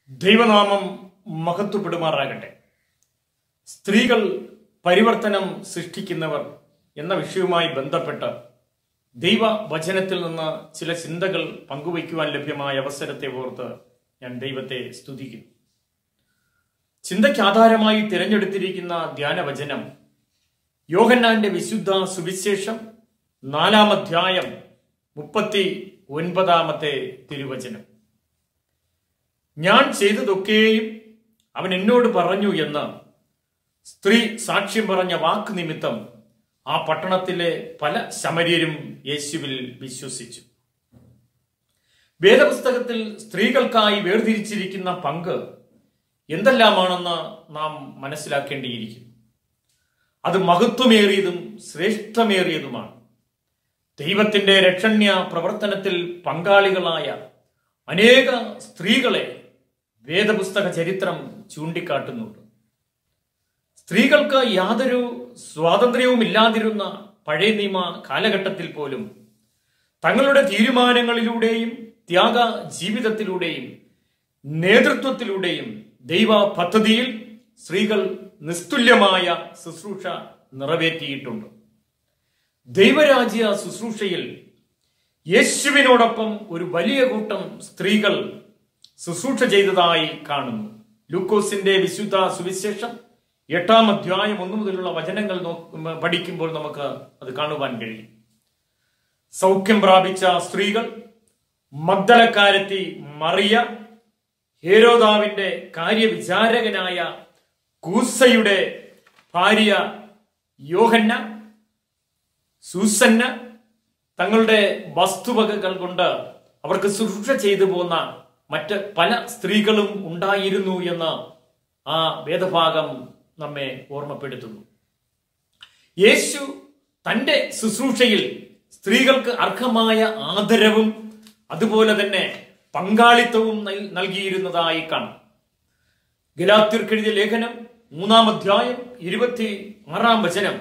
ദൈവനാമം മഹത്വപ്പെടുമാറാകട്ടെ സ്ത്രീകൾ പരിവർത്തനം സൃഷ്ടിക്കുന്നവർ എന്ന വിഷയവുമായി ബന്ധപ്പെട്ട് ദൈവ വചനത്തിൽ നിന്ന് ചില ചിന്തകൾ പങ്കുവയ്ക്കുവാൻ ലഭ്യമായ അവസരത്തെ ഓർത്ത് ഞാൻ ദൈവത്തെ സ്തുതിക്കുന്നു ചിന്തയ്ക്ക് ആധാരമായി തിരഞ്ഞെടുത്തിരിക്കുന്ന ധ്യാനവചനം യോഹന്നാന്റെ വിശുദ്ധ സുവിശേഷം നാലാം അധ്യായം മുപ്പത്തി ഒൻപതാമത്തെ തിരുവചനം ഞാൻ ചെയ്തതൊക്കെയും അവൻ എന്നോട് പറഞ്ഞു എന്ന് സ്ത്രീ സാക്ഷ്യം പറഞ്ഞ വാക്ക് നിമിത്തം ആ പട്ടണത്തിലെ പല ശമര്യരും യേശുവിൽ വിശ്വസിച്ചു വേദപുസ്തകത്തിൽ സ്ത്രീകൾക്കായി വേർതിരിച്ചിരിക്കുന്ന പങ്ക് എന്തെല്ലാമാണെന്ന് നാം മനസ്സിലാക്കേണ്ടിയിരിക്കുന്നു അത് മഹത്വമേറിയതും ശ്രേഷ്ഠമേറിയതുമാണ് ദൈവത്തിന്റെ രക്ഷണ്യ പ്രവർത്തനത്തിൽ പങ്കാളികളായ അനേക സ്ത്രീകളെ വേദപുസ്തക ചരിത്രം ചൂണ്ടിക്കാട്ടുന്നുണ്ട് സ്ത്രീകൾക്ക് യാതൊരു സ്വാതന്ത്ര്യവും ഇല്ലാതിരുന്ന പഴയ നിയമ കാലഘട്ടത്തിൽ പോലും തങ്ങളുടെ തീരുമാനങ്ങളിലൂടെയും ത്യാഗ ജീവിതത്തിലൂടെയും നേതൃത്വത്തിലൂടെയും ദൈവ പദ്ധതിയിൽ സ്ത്രീകൾ നിസ്തുല്യമായ ശുശ്രൂഷ നിറവേറ്റിയിട്ടുണ്ട് ദൈവരാജ്യ ശുശ്രൂഷയിൽ യേശുവിനോടൊപ്പം ഒരു വലിയ കൂട്ടം സ്ത്രീകൾ ശുശ്രൂഷ ചെയ്തതായി കാണുന്നു ലൂക്കോസിന്റെ വിശുദ്ധ സുവിശേഷം എട്ടാം അധ്യായം ഒന്നു മുതലുള്ള വചനങ്ങൾ നോ- പഠിക്കുമ്പോൾ നമുക്ക് അത് കാണുവാൻ കഴിയും സൗഖ്യം പ്രാപിച്ച സ്ത്രീകൾ മഗ്ദലക്കാരത്തി മറിയ ഹേരോദാവിന്റെ കാര്യവിചാരകനായ കൂസയുടെ ഭാര്യ യോഹന്ന സൂസന്ന തങ്ങളുടെ വസ്തുവകകൾ കൊണ്ട് അവർക്ക് ശുശ്രൂഷ ചെയ്തു പോന്ന മറ്റ് പല സ്ത്രീകളും ഉണ്ടായിരുന്നു എന്ന് ആ വേദഭാഗം നമ്മെ ഓർമ്മപ്പെടുത്തുന്നു യേശു തന്റെ ശുശ്രൂഷയിൽ സ്ത്രീകൾക്ക് അർഹമായ ആദരവും അതുപോലെ തന്നെ പങ്കാളിത്തവും നൽ- നൽകിയിരുന്നതായി കാണാം ഗലാത്യർക്കെഴുതിയ ലേഖനം മൂന്നാം അധ്യായം ഇരുപത്തി ആറാം വചനം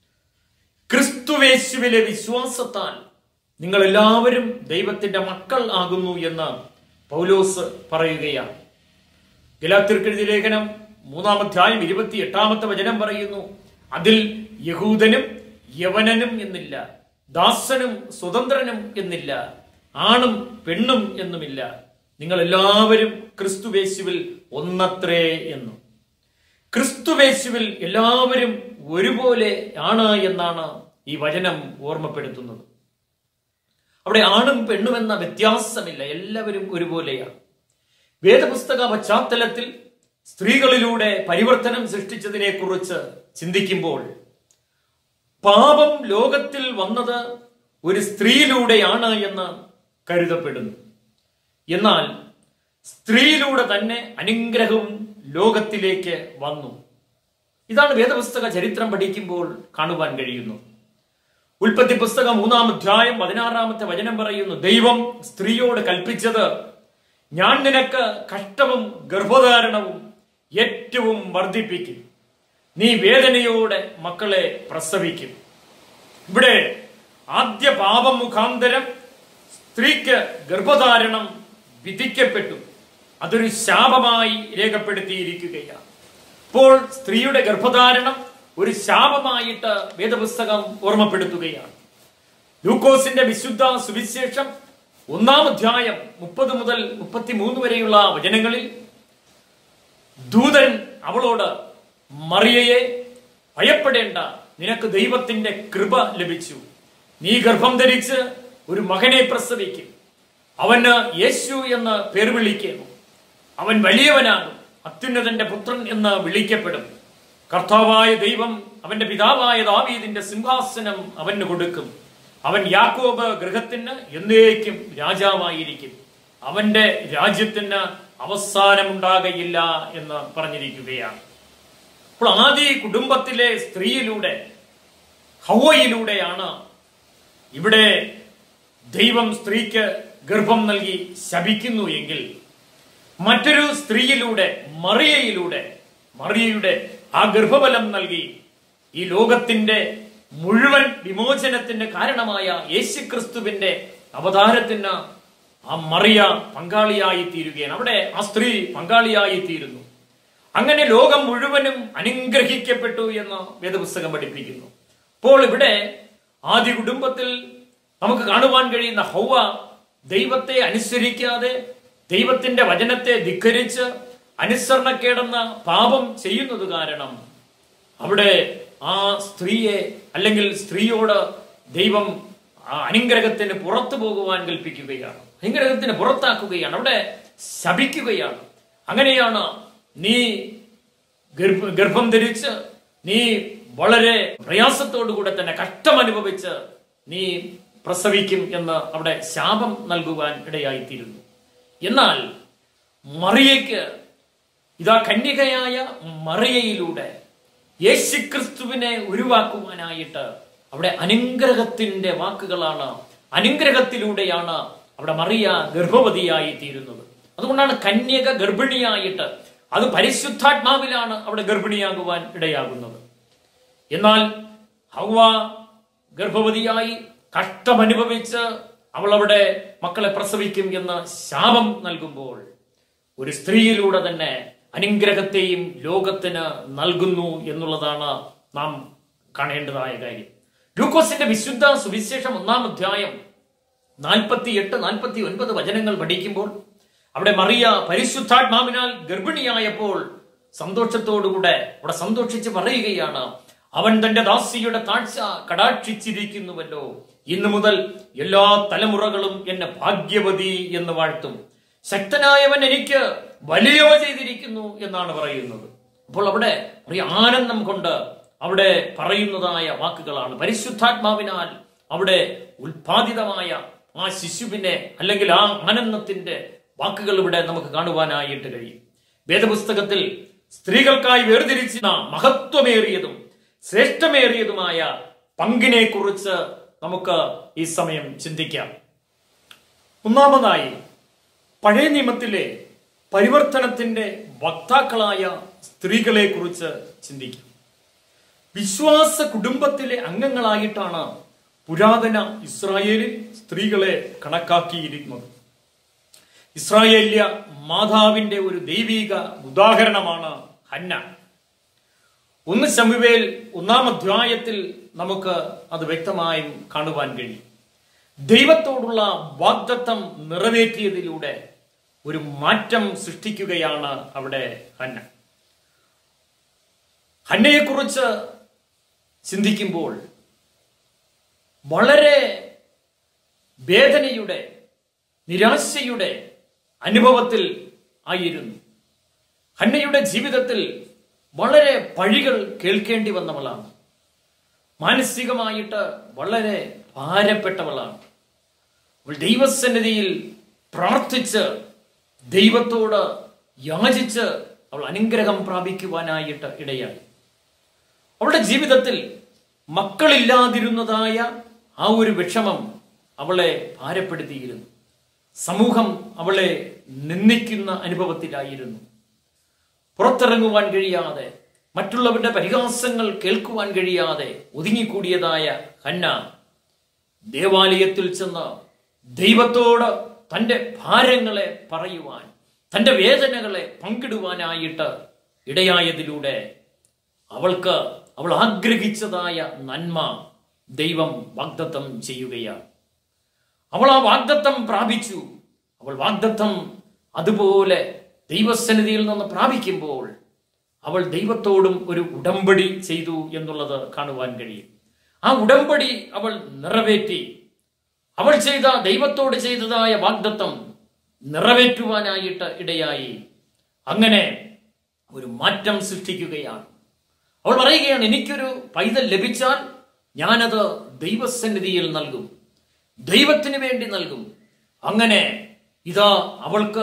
ക്രിസ്തുവേശുവിലെ വിശ്വാസത്താൽ നിങ്ങൾ എല്ലാവരും ദൈവത്തിന്റെ മക്കൾ ആകുന്നു എന്ന് പൗലോസ് പറയുകയാണ് ഗലാത്തിർക്കെഴുതിയ ലേഖനം മൂന്നാം അധ്യായം ഇരുപത്തി എട്ടാമത്തെ വചനം പറയുന്നു അതിൽ യഹൂദനും യവനനും എന്നില്ല ദാസനും സ്വതന്ത്രനും എന്നില്ല ആണും പെണ്ണും എന്നുമില്ല നിങ്ങൾ എല്ലാവരും ക്രിസ്തുവേശുവിൽ ഒന്നത്രേ എന്നും ക്രിസ്തുവേശുവിൽ എല്ലാവരും ഒരുപോലെ ആണ് എന്നാണ് ഈ വചനം ഓർമ്മപ്പെടുത്തുന്നത് അവിടെ ആണും പെണ്ണും എന്ന വ്യത്യാസമില്ല എല്ലാവരും ഒരുപോലെയാണ് വേദപുസ്തക പശ്ചാത്തലത്തിൽ സ്ത്രീകളിലൂടെ പരിവർത്തനം സൃഷ്ടിച്ചതിനെ കുറിച്ച് ചിന്തിക്കുമ്പോൾ പാപം ലോകത്തിൽ വന്നത് ഒരു സ്ത്രീയിലൂടെയാണ് എന്ന് കരുതപ്പെടുന്നു എന്നാൽ സ്ത്രീയിലൂടെ തന്നെ അനുഗ്രഹവും ലോകത്തിലേക്ക് വന്നു ഇതാണ് വേദപുസ്തക ചരിത്രം പഠിക്കുമ്പോൾ കാണുവാൻ കഴിയുന്നു ഉൽപ്പത്തി പുസ്തകം മൂന്നാം അധ്യായം പതിനാറാമത്തെ വചനം പറയുന്നു ദൈവം സ്ത്രീയോട് കൽപ്പിച്ചത് ഞാൻ നിനക്ക് കഷ്ടവും ഗർഭധാരണവും ഏറ്റവും വർദ്ധിപ്പിക്കും നീ വേദനയോടെ മക്കളെ പ്രസവിക്കും ഇവിടെ ആദ്യ പാപം മുഖാന്തരം സ്ത്രീക്ക് ഗർഭധാരണം വിധിക്കപ്പെട്ടു അതൊരു ശാപമായി രേഖപ്പെടുത്തിയിരിക്കുകയാണ് ഇപ്പോൾ സ്ത്രീയുടെ ഗർഭധാരണം ഒരു ശാപമായിട്ട് വേദപുസ്തകം ഓർമ്മപ്പെടുത്തുകയാണ് ലൂക്കോസിന്റെ വിശുദ്ധ സുവിശേഷം ഒന്നാം അധ്യായം മുപ്പത് മുതൽ മുപ്പത്തിമൂന്ന് വരെയുള്ള വചനങ്ങളിൽ ദൂതൻ അവളോട് മറിയയെ ഭയപ്പെടേണ്ട നിനക്ക് ദൈവത്തിന്റെ കൃപ ലഭിച്ചു നീ ഗർഭം ധരിച്ച് ഒരു മകനെ പ്രസവിക്കും അവന് യേശു എന്ന് പേർ വിളിക്കുന്നു അവൻ വലിയവനാകും അത്യുന്നതന്റെ പുത്രൻ എന്ന് വിളിക്കപ്പെടും കർത്താവായ ദൈവം അവന്റെ പിതാവായ ദാവീദിന്റെ സിംഹാസനം അവന് കൊടുക്കും അവൻ യാക്കോബ് ഗൃഹത്തിന് എന്നേക്കും രാജാവായിരിക്കും അവന്റെ രാജ്യത്തിന് അവസാനമുണ്ടാകയില്ല എന്ന് പറഞ്ഞിരിക്കുകയാണ് അപ്പോൾ ആദ്യ കുടുംബത്തിലെ സ്ത്രീയിലൂടെ ഹൗവയിലൂടെയാണ് ഇവിടെ ദൈവം സ്ത്രീക്ക് ഗർഭം നൽകി ശപിക്കുന്നു എങ്കിൽ മറ്റൊരു സ്ത്രീയിലൂടെ മറിയയിലൂടെ മറിയയുടെ ആ ഗർഭഫലം നൽകി ഈ ലോകത്തിന്റെ മുഴുവൻ വിമോചനത്തിന്റെ കാരണമായ യേശുക്രിസ്തുവിന്റെ അവതാരത്തിന് ആ മറിയ പങ്കാളിയായി തീരുകയാണ് അവിടെ ആ സ്ത്രീ പങ്കാളിയായി തീരുന്നു അങ്ങനെ ലോകം മുഴുവനും അനുഗ്രഹിക്കപ്പെട്ടു എന്ന് വേദപുസ്തകം പഠിപ്പിക്കുന്നു അപ്പോൾ ഇവിടെ ആദ്യ കുടുംബത്തിൽ നമുക്ക് കാണുവാൻ കഴിയുന്ന ഹൗവ ദൈവത്തെ അനുസരിക്കാതെ ദൈവത്തിന്റെ വചനത്തെ ധിക്കരിച്ച് അനുസരണക്കേടെന്ന പാപം ചെയ്യുന്നത് കാരണം അവിടെ ആ സ്ത്രീയെ അല്ലെങ്കിൽ സ്ത്രീയോട് ദൈവം ആ അനുഗ്രഹത്തിന് പുറത്തു പോകുവാൻ കൽപ്പിക്കുകയാണ് അനുഗ്രഹത്തിന് പുറത്താക്കുകയാണ് അവിടെ ശപിക്കുകയാണ് അങ്ങനെയാണ് നീ ഗർഭ ഗർഭം ധരിച്ച് നീ വളരെ പ്രയാസത്തോടു കൂടെ തന്നെ കഷ്ടം അനുഭവിച്ച് നീ പ്രസവിക്കും എന്ന് അവിടെ ശാപം നൽകുവാൻ ഇടയായിത്തീരുന്നു എന്നാൽ മറിയയ്ക്ക് ഇതാ കന്യകയായ മറിയയിലൂടെ യേശുക്രിസ്തുവിനെ ഉരുവാക്കുവാനായിട്ട് അവിടെ അനുഗ്രഹത്തിന്റെ വാക്കുകളാണ് അനുഗ്രഹത്തിലൂടെയാണ് അവിടെ മറിയ ഗർഭവതിയായി തീരുന്നത് അതുകൊണ്ടാണ് കന്യക ഗർഭിണിയായിട്ട് അത് പരിശുദ്ധാത്മാവിലാണ് അവിടെ ഗർഭിണിയാകുവാൻ ഇടയാകുന്നത് എന്നാൽ ഹൗവ ഗർഭവതിയായി കഷ്ടമനുഭവിച്ച് അവൾ അവിടെ മക്കളെ പ്രസവിക്കും എന്ന് ശാപം നൽകുമ്പോൾ ഒരു സ്ത്രീയിലൂടെ തന്നെ അനുഗ്രഹത്തെയും ലോകത്തിന് നൽകുന്നു എന്നുള്ളതാണ് നാം കാണേണ്ടതായ കാര്യം ലൂക്കോസിന്റെ വിശുദ്ധ സുവിശേഷം ഒന്നാം അധ്യായം നാൽപ്പത്തി എട്ട് നാൽപ്പത്തി ഒൻപത് വചനങ്ങൾ പഠിക്കുമ്പോൾ അവിടെ മറിയ പരിശുദ്ധാത്മാവിനാൽ ഗർഭിണിയായപ്പോൾ സന്തോഷത്തോടുകൂടെ അവിടെ സന്തോഷിച്ച് പറയുകയാണ് അവൻ തന്റെ ദാസിയുടെ താഴ്ച കടാക്ഷിച്ചിരിക്കുന്നുവല്ലോ ഇന്നു മുതൽ എല്ലാ തലമുറകളും എന്നെ ഭാഗ്യവതി എന്ന് വാഴ്ത്തും ശക്തനായവൻ എനിക്ക് വലിയോ ചെയ്തിരിക്കുന്നു എന്നാണ് പറയുന്നത് അപ്പോൾ അവിടെ ഒരു ആനന്ദം കൊണ്ട് അവിടെ പറയുന്നതായ വാക്കുകളാണ് പരിശുദ്ധാത്മാവിനാൽ അവിടെ ഉൽപാദിതമായ ആ ശിശുവിനെ അല്ലെങ്കിൽ ആ ആനന്ദത്തിന്റെ വാക്കുകൾ ഇവിടെ നമുക്ക് കാണുവാനായിട്ട് കഴിയും വേദപുസ്തകത്തിൽ സ്ത്രീകൾക്കായി വേർതിരിച്ച മഹത്വമേറിയതും ശ്രേഷ്ഠമേറിയതുമായ പങ്കിനെ കുറിച്ച് നമുക്ക് ഈ സമയം ചിന്തിക്കാം ഒന്നാമതായി പഴയ നിയമത്തിലെ പരിവർത്തനത്തിന്റെ വക്താക്കളായ സ്ത്രീകളെ കുറിച്ച് ചിന്തിക്കും വിശ്വാസ കുടുംബത്തിലെ അംഗങ്ങളായിട്ടാണ് പുരാതന ഇസ്രായേലിൽ സ്ത്രീകളെ കണക്കാക്കിയിരിക്കുന്നത് ഇസ്രായേല്യ മാതാവിന്റെ ഒരു ദൈവീക ഉദാഹരണമാണ് ഹന്ന ഒന്ന് ശമുവേൽ ഒന്നാം അധ്യായത്തിൽ നമുക്ക് അത് വ്യക്തമായും കാണുവാൻ കഴിയും ദൈവത്തോടുള്ള വാഗ്ദത്തം നിറവേറ്റിയതിലൂടെ ഒരു മാറ്റം സൃഷ്ടിക്കുകയാണ് അവിടെ ഹന്ന ഹന്നയെക്കുറിച്ച് ചിന്തിക്കുമ്പോൾ വളരെ വേദനയുടെ നിരാശയുടെ അനുഭവത്തിൽ ആയിരുന്നു ഹന്നയുടെ ജീവിതത്തിൽ വളരെ പഴികൾ കേൾക്കേണ്ടി വന്നവളാണ് മാനസികമായിട്ട് വളരെ ഭാരപ്പെട്ടവളാണ് അവൾ ദൈവസന്നിധിയിൽ പ്രാർത്ഥിച്ച് ദൈവത്തോട് യാചിച്ച് അവൾ അനുഗ്രഹം പ്രാപിക്കുവാനായിട്ട് ഇടയായി അവളുടെ ജീവിതത്തിൽ മക്കളില്ലാതിരുന്നതായ ആ ഒരു വിഷമം അവളെ ഭാരപ്പെടുത്തിയിരുന്നു സമൂഹം അവളെ നിന്ദിക്കുന്ന അനുഭവത്തിലായിരുന്നു പുറത്തിറങ്ങുവാൻ കഴിയാതെ മറ്റുള്ളവരുടെ പരിഹാസങ്ങൾ കേൾക്കുവാൻ കഴിയാതെ ഒതുങ്ങിക്കൂടിയതായ ഹന്ന ദേവാലയത്തിൽ ചെന്ന് ദൈവത്തോട് തന്റെ ഭാരങ്ങളെ പറയുവാൻ തന്റെ വേദനകളെ പങ്കിടുവാനായിട്ട് ഇടയായതിലൂടെ അവൾക്ക് അവൾ ആഗ്രഹിച്ചതായ നന്മ ദൈവം വാഗ്ദത്തം ചെയ്യുകയാണ് അവൾ ആ വാഗ്ദത്തം പ്രാപിച്ചു അവൾ വാഗ്ദത്തം അതുപോലെ ദൈവസന്നിധിയിൽ നിന്ന് പ്രാപിക്കുമ്പോൾ അവൾ ദൈവത്തോടും ഒരു ഉടമ്പടി ചെയ്തു എന്നുള്ളത് കാണുവാൻ കഴിയും ആ ഉടമ്പടി അവൾ നിറവേറ്റി അവൾ ചെയ്ത ദൈവത്തോട് ചെയ്തതായ വാഗ്ദത്തം നിറവേറ്റുവാനായിട്ട് ഇടയായി അങ്ങനെ ഒരു മാറ്റം സൃഷ്ടിക്കുകയാണ് അവൾ പറയുകയാണ് എനിക്കൊരു പൈതൽ ലഭിച്ചാൽ ഞാനത് ദൈവസന്നിധിയിൽ നൽകും ദൈവത്തിന് വേണ്ടി നൽകും അങ്ങനെ ഇതാ അവൾക്ക്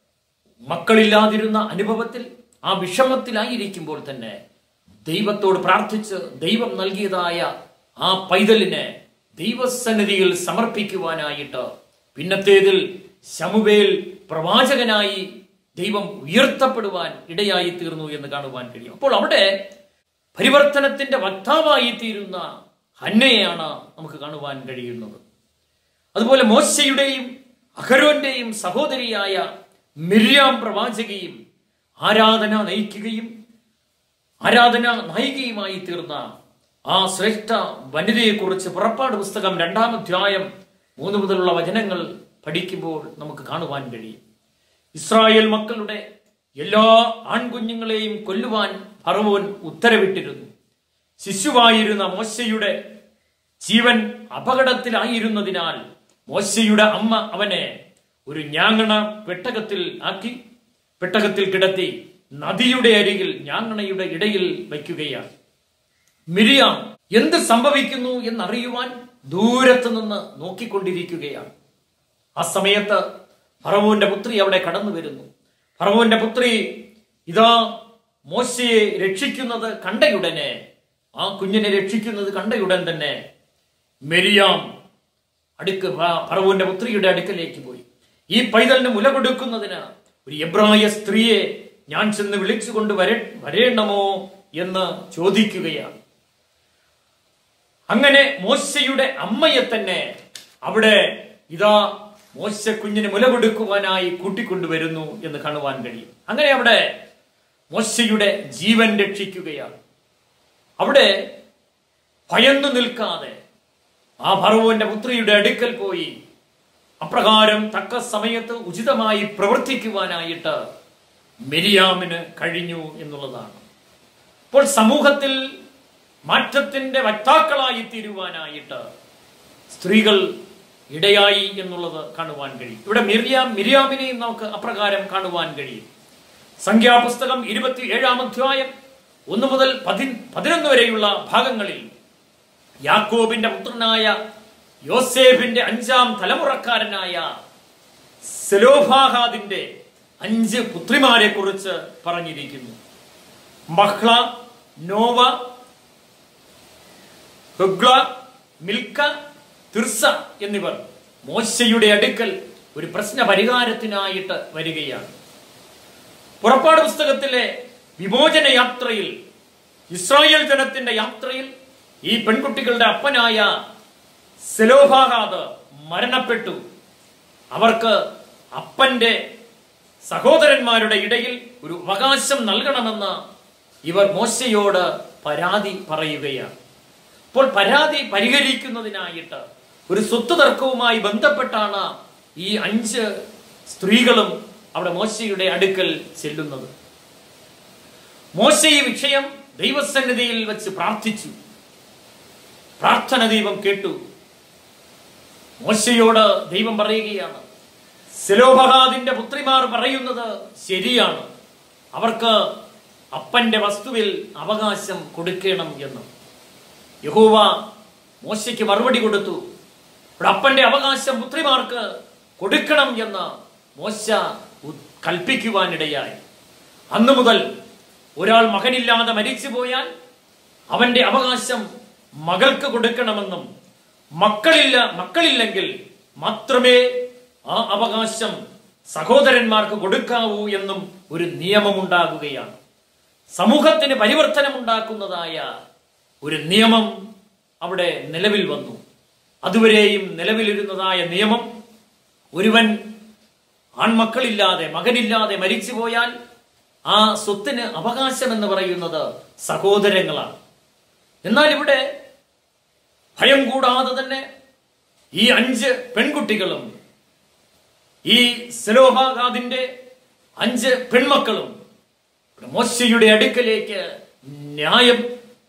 മക്കളില്ലാതിരുന്ന അനുഭവത്തിൽ ആ വിഷമത്തിലായിരിക്കുമ്പോൾ തന്നെ ദൈവത്തോട് പ്രാർത്ഥിച്ച് ദൈവം നൽകിയതായ ആ പൈതലിനെ ദൈവസന്നിധിയിൽ സമർപ്പിക്കുവാനായിട്ട് പിന്നത്തേതിൽ ശമുവേൽ പ്രവാചകനായി ദൈവം ഉയർത്തപ്പെടുവാൻ ഇടയായി തീർന്നു എന്ന് കാണുവാൻ കഴിയും അപ്പോൾ അവിടെ പരിവർത്തനത്തിന്റെ വക്താവായി തീരുന്ന ഹന്നയെയാണ് നമുക്ക് കാണുവാൻ കഴിയുന്നത് അതുപോലെ മോശയുടെയും അഹരോന്റെയും സഹോദരിയായ മിര്യാം പ്രവാചകയും ആരാധന നയിക്കുകയും ആരാധന നായികയുമായി തീർന്ന ആ ശ്രേഷ്ഠ വനിതയെക്കുറിച്ച് പുറപ്പാട് പുസ്തകം രണ്ടാം അധ്യായം മൂന്ന് മുതലുള്ള വചനങ്ങൾ പഠിക്കുമ്പോൾ നമുക്ക് കാണുവാൻ കഴിയും ഇസ്രായേൽ മക്കളുടെ എല്ലാ ആൺകുഞ്ഞുങ്ങളെയും കൊല്ലുവാൻ ഫറവോൻ ഉത്തരവിട്ടിരുന്നു ശിശുവായിരുന്ന മോശയുടെ ജീവൻ അപകടത്തിലായിരുന്നതിനാൽ മോശയുടെ അമ്മ അവനെ ഒരു ഞാങ്ങണ പെട്ടകത്തിൽ ആക്കി പെട്ടകത്തിൽ കിടത്തി നദിയുടെ അരികിൽ ഞാങ്ങണയുടെ ഇടയിൽ വയ്ക്കുകയാണ് മിരിയാം എന്ത് സംഭവിക്കുന്നു എന്നറിയുവാൻ ദൂരത്ത് നിന്ന് നോക്കിക്കൊണ്ടിരിക്കുകയാണ് ആ സമയത്ത് ഫറവോന്റെ പുത്രി അവിടെ കടന്നു വരുന്നു ഫറവോന്റെ പുത്രി ഇതാ മോശയെ രക്ഷിക്കുന്നത് കണ്ടയുടനെ ആ കുഞ്ഞിനെ രക്ഷിക്കുന്നത് കണ്ടയുടൻ തന്നെ മെരിയാം അടുക്ക് ഫ- ഫറവോന്റെ പുത്രിയുടെ അടുക്കലേക്ക് പോയി ഈ പൈതലിന് മുല കൊടുക്കുന്നതിന് ഒരു എബ്രായ സ്ത്രീയെ ഞാൻ ചെന്ന് വിളിച്ചുകൊണ്ട് വര വരേണ്ടമോ എന്ന് ചോദിക്കുകയാണ് അങ്ങനെ മോശയുടെ അമ്മയെ തന്നെ അവിടെ ഇതാ മോശ കുഞ്ഞിന് മുല കൊടുക്കുവാനായി കൂട്ടിക്കൊണ്ടുവരുന്നു എന്ന് കാണുവാൻ കഴിയും അങ്ങനെ അവിടെ മോശയുടെ ജീവൻ രക്ഷിക്കുകയാണ് അവിടെ ഭയന്നു നിൽക്കാതെ ആ ഭർവോന്റെ പുത്രിയുടെ അടുക്കൽ പോയി അപ്രകാരം തക്ക സമയത്ത് ഉചിതമായി പ്രവർത്തിക്കുവാനായിട്ട് മെരിയാമിന് കഴിഞ്ഞു എന്നുള്ളതാണ് അപ്പോൾ സമൂഹത്തിൽ മാറ്റത്തിന്റെ വക്താക്കളായി തീരുവാനായിട്ട് സ്ത്രീകൾ ഇടയായി എന്നുള്ളത് കാണുവാൻ കഴിയും ഇവിടെ മിരിയാം മിരിയാമിനെയും നമുക്ക് അപ്രകാരം കാണുവാൻ കഴിയും സംഖ്യാപുസ്തകം ഇരുപത്തി ഏഴാം അധ്യായം ഒന്ന് മുതൽ പതി പതിനൊന്ന് വരെയുള്ള ഭാഗങ്ങളിൽ യാക്കോബിന്റെ പുത്രനായ യോസേഫിന്റെ അഞ്ചാം തലമുറക്കാരനായ സെലോഭാഹാദിന്റെ അഞ്ച് പുത്രിമാരെ കുറിച്ച് പറഞ്ഞിരിക്കുന്നു മഹ്ള നോവ ഹുഗ്ല മിൽക്ക തിർസ എന്നിവർ മോശയുടെ അടുക്കൽ ഒരു പ്രശ്ന പരിഹാരത്തിനായിട്ട് വരികയാണ് പുറപ്പാട് പുസ്തകത്തിലെ വിമോചന യാത്രയിൽ ഇസ്രായേൽ ജനത്തിന്റെ യാത്രയിൽ ഈ പെൺകുട്ടികളുടെ അപ്പനായ സെലോഭാഹാദ് മരണപ്പെട്ടു അവർക്ക് അപ്പന്റെ സഹോദരന്മാരുടെ ഇടയിൽ ഒരു അവകാശം നൽകണമെന്ന് ഇവർ മോശയോട് പരാതി പറയുകയാണ് അപ്പോൾ പരാതി പരിഹരിക്കുന്നതിനായിട്ട് ഒരു സ്വത്ത് തർക്കവുമായി ബന്ധപ്പെട്ടാണ് ഈ അഞ്ച് സ്ത്രീകളും അവിടെ മോശയുടെ അടുക്കൽ ചെല്ലുന്നത് മോശ ഈ വിഷയം ദൈവസന്നിധിയിൽ വെച്ച് പ്രാർത്ഥിച്ചു പ്രാർത്ഥന ദൈവം കേട്ടു മോശയോട് ദൈവം പറയുകയാണ് സെലോബഹാദിന്റെ പുത്രിമാർ പറയുന്നത് ശരിയാണ് അവർക്ക് അപ്പന്റെ വസ്തുവിൽ അവകാശം കൊടുക്കണം എന്ന് യഹോവ മോശയ്ക്ക് മറുപടി കൊടുത്തു ഇവിടെ അപ്പന്റെ അവകാശം പുത്രിമാർക്ക് കൊടുക്കണം എന്ന് മോശ ഉ- കൽപ്പിക്കുവാനിടയായി അന്നു മുതൽ ഒരാൾ മകനില്ലാതെ മരിച്ചു പോയാൽ അവന്റെ അവകാശം മകൾക്ക് കൊടുക്കണമെന്നും മക്കളില്ല മക്കളില്ലെങ്കിൽ മാത്രമേ ആ അവകാശം സഹോദരന്മാർക്ക് കൊടുക്കാവൂ എന്നും ഒരു നിയമമുണ്ടാകുകയാണ് സമൂഹത്തിന് പരിവർത്തനമുണ്ടാക്കുന്നതായ ഒരു നിയമം അവിടെ നിലവിൽ വന്നു അതുവരെയും നിലവിലിരുന്നതായ നിയമം ഒരുവൻ ആൺമക്കളില്ലാതെ മകനില്ലാതെ മരിച്ചുപോയാൽ ആ സ്വത്തിന് അവകാശം എന്ന് പറയുന്നത് സഹോദരങ്ങളാണ് എന്നാൽ ഇവിടെ ഭയം കൂടാതെ തന്നെ ഈ അഞ്ച് പെൺകുട്ടികളും ഈ സെലോഹാഗാദിന്റെ അഞ്ച് പെൺമക്കളും മോശയുടെ അടുക്കലേക്ക് ന്യായം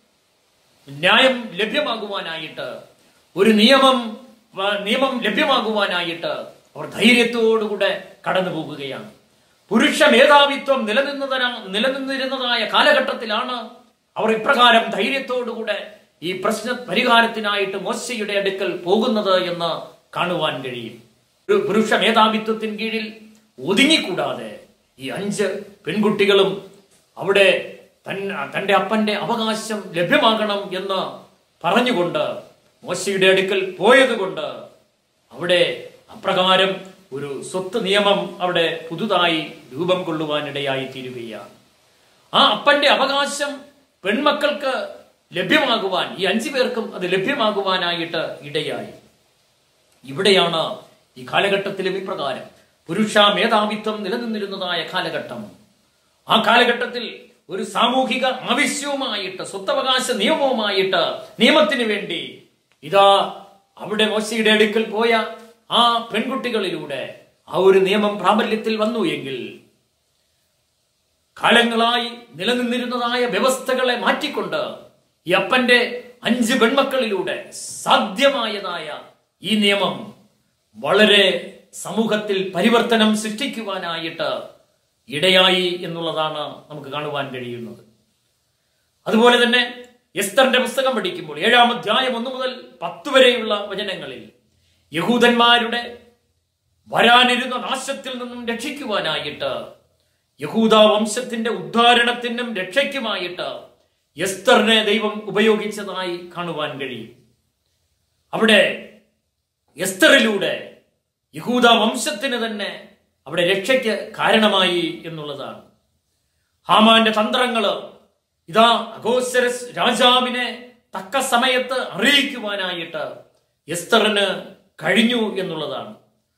ന്യായം ലഭ്യമാകുവാനായിട്ട് ഒരു നിയമം വ- നിയമം ലഭ്യമാകുവാനായിട്ട് അവർ ധൈര്യത്തോടുകൂടെ കടന്നു പോകുകയാണ് പുരുഷ മേധാവിത്വം നിലനിന്നതിന നിലനിന്നിരുന്നതായ കാലഘട്ടത്തിലാണ് അവർ ഇപ്രകാരം ധൈര്യത്തോടുകൂടെ ഈ പ്രശ്ന പരിഹാരത്തിനായിട്ട് മോശയുടെ അടുക്കൽ പോകുന്നത് എന്ന് കാണുവാൻ കഴിയും ഒരു പുരുഷ മേധാവിത്വത്തിന് കീഴിൽ ഒതുങ്ങിക്കൂടാതെ ഈ അഞ്ച് പെൺകുട്ടികളും അവിടെ തൻ തന്റെ അപ്പന്റെ അവകാശം ലഭ്യമാകണം എന്ന് പറഞ്ഞുകൊണ്ട് മോശയുടെ അടുക്കൽ പോയതുകൊണ്ട് അവിടെ അപ്രകാരം ഒരു സ്വത്ത് നിയമം അവിടെ പുതുതായി രൂപം കൊള്ളുവാനിടയായി തീരുകയാണ് ആ അപ്പന്റെ അവകാശം പെൺമക്കൾക്ക് ലഭ്യമാകുവാൻ ഈ അഞ്ചു പേർക്കും അത് ലഭ്യമാകുവാനായിട്ട് ഇടയായി ഇവിടെയാണ് ഈ കാലഘട്ടത്തിലും ഇപ്രകാരം പുരുഷ മേധാവിത്വം നിലനിന്നിരുന്നതായ കാലഘട്ടം ആ കാലഘട്ടത്തിൽ ഒരു സാമൂഹിക ആവശ്യവുമായിട്ട് സ്വത്തവകാശ നിയമവുമായിട്ട് നിയമത്തിന് വേണ്ടി ഇതാ അവിടെ മോശയുടെ അടുക്കൽ പോയ ആ പെൺകുട്ടികളിലൂടെ ആ ഒരു നിയമം പ്രാബല്യത്തിൽ വന്നു എങ്കിൽ കാലങ്ങളായി നിലനിന്നിരുന്നതായ വ്യവസ്ഥകളെ മാറ്റിക്കൊണ്ട് ഈ അപ്പന്റെ അഞ്ച് പെൺമക്കളിലൂടെ സാധ്യമായതായ ഈ നിയമം വളരെ സമൂഹത്തിൽ പരിവർത്തനം സൃഷ്ടിക്കുവാനായിട്ട് ഇടയായി എന്നുള്ളതാണ് നമുക്ക് കാണുവാൻ കഴിയുന്നത് അതുപോലെ തന്നെ എസ്തറിന്റെ പുസ്തകം പഠിക്കുമ്പോൾ ഏഴാം അധ്യായം ഒന്ന് മുതൽ പത്ത് വരെയുള്ള വചനങ്ങളിൽ യഹൂദന്മാരുടെ വരാനിരുന്ന നാശത്തിൽ നിന്നും രക്ഷിക്കുവാനായിട്ട് യഹൂദ വംശത്തിന്റെ ഉദ്ധാരണത്തിനും രക്ഷയ്ക്കുമായിട്ട് എസ്തറിനെ ദൈവം ഉപയോഗിച്ചതായി കാണുവാൻ കഴിയും അവിടെ എസ്തറിലൂടെ യഹൂദ വംശത്തിന് തന്നെ അവിടെ രക്ഷയ്ക്ക് കാരണമായി എന്നുള്ളതാണ് ഹാമാന്റെ തന്ത്രങ്ങള് ഇതാ അഗോസരസ് രാജാവിനെ തക്ക സമയത്ത് അറിയിക്കുവാനായിട്ട് എസ്തറിന് കഴിഞ്ഞു എന്നുള്ളതാണ്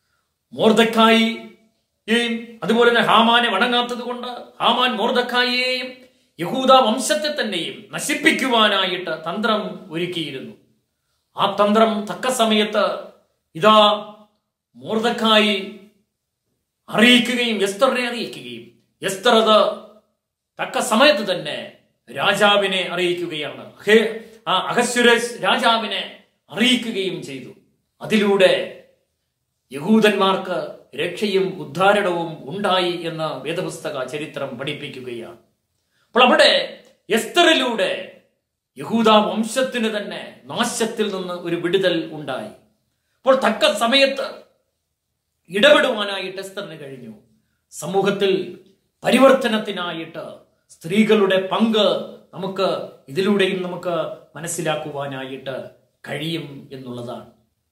മോർദക്കായിയെയും അതുപോലെ തന്നെ ഹാമാനെ വണങ്ങാത്തത് കൊണ്ട് ഹാമാൻ മോർദക്കായിയെയും യഹൂദ വംശത്തെ തന്നെയും നശിപ്പിക്കുവാനായിട്ട് തന്ത്രം ഒരുക്കിയിരുന്നു ആ തന്ത്രം തക്ക സമയത്ത് ഇതാ മോർദക്കായി അറിയിക്കുകയും എസ്തറിനെ അറിയിക്കുകയും എസ്തർ അത് തക്ക സമയത്ത് തന്നെ രാജാവിനെ അറിയിക്കുകയാണ് ഹേ- ആ അഹസ്വരസ് രാജാവിനെ അറിയിക്കുകയും ചെയ്തു അതിലൂടെ യഹൂദന്മാർക്ക് രക്ഷയും ഉദ്ധാരണവും ഉണ്ടായി എന്ന വേദപുസ്തക ചരിത്രം പഠിപ്പിക്കുകയാണ് അപ്പോൾ അവിടെ എസ്തറിലൂടെ യഹൂദ വംശത്തിന് തന്നെ നാശത്തിൽ നിന്ന് ഒരു വിടുതൽ ഉണ്ടായി അപ്പോൾ തക്ക സമയത്ത് ഇടപെടുവാനായിട്ട് എസ്തറിന് കഴിഞ്ഞു സമൂഹത്തിൽ പരിവർത്തനത്തിനായിട്ട് സ്ത്രീകളുടെ പങ്ക് നമുക്ക് ഇതിലൂടെയും നമുക്ക് മനസ്സിലാക്കുവാനായിട്ട് കഴിയും എന്നുള്ളതാണ്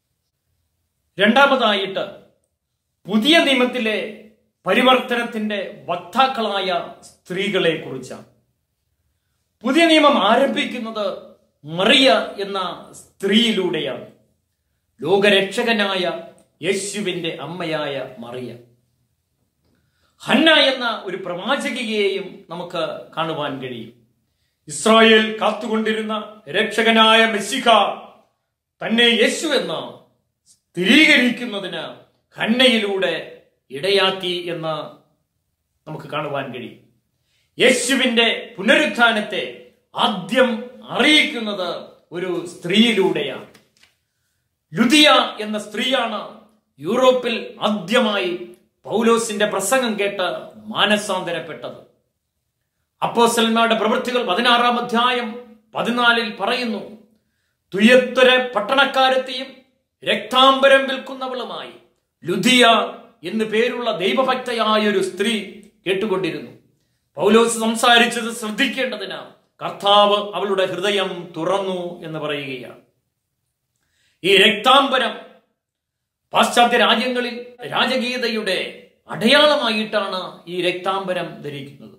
രണ്ടാമതായിട്ട് പുതിയ നിയമത്തിലെ പരിവർത്തനത്തിന്റെ വക്താക്കളായ സ്ത്രീകളെ കുറിച്ചാണ് പുതിയ നിയമം ആരംഭിക്കുന്നത് മറിയ എന്ന സ്ത്രീയിലൂടെയാണ് ലോകരക്ഷകനായ യേശുവിന്റെ അമ്മയായ മറിയ ഹന്ന എന്ന ഒരു പ്രവാചകിയെയും നമുക്ക് കാണുവാൻ കഴിയും ഇസ്രായേൽ കാത്തുകൊണ്ടിരുന്ന രക്ഷകനായ മെസ്സിഖ തന്നെ യേശു എന്ന് സ്ഥിരീകരിക്കുന്നതിന് ഹന്നയിലൂടെ ഇടയാക്കി എന്ന് നമുക്ക് കാണുവാൻ കഴിയും യേശുവിന്റെ പുനരുത്ഥാനത്തെ ആദ്യം അറിയിക്കുന്നത് ഒരു സ്ത്രീയിലൂടെയാണ് ലുദിയ എന്ന സ്ത്രീയാണ് യൂറോപ്പിൽ ആദ്യമായി പൗലോസിന്റെ പ്രസംഗം കേട്ട് മാനസാന്തരപ്പെട്ടത് അപ്പോസൽമാരുടെ പ്രവൃത്തികൾ പതിനാറാം അധ്യായം പതിനാലിൽ പറയുന്നു തുയത്വര പട്ടണക്കാരത്തെയും രക്താംബരം വിൽക്കുന്നവളുമായി ലുധിയ എന്ന് പേരുള്ള ദൈവഭക്തയായ ഒരു സ്ത്രീ കേട്ടുകൊണ്ടിരുന്നു പൗലോസ് സംസാരിച്ചത് ശ്രദ്ധിക്കേണ്ടതിന് കർത്താവ് അവളുടെ ഹൃദയം തുറന്നു എന്ന് പറയുകയാണ് ഈ രക്താംബരം പാശ്ചാത്യ രാജ്യങ്ങളിൽ രാജകീയതയുടെ അടയാളമായിട്ടാണ് ഈ രക്താംബരം ധരിക്കുന്നത്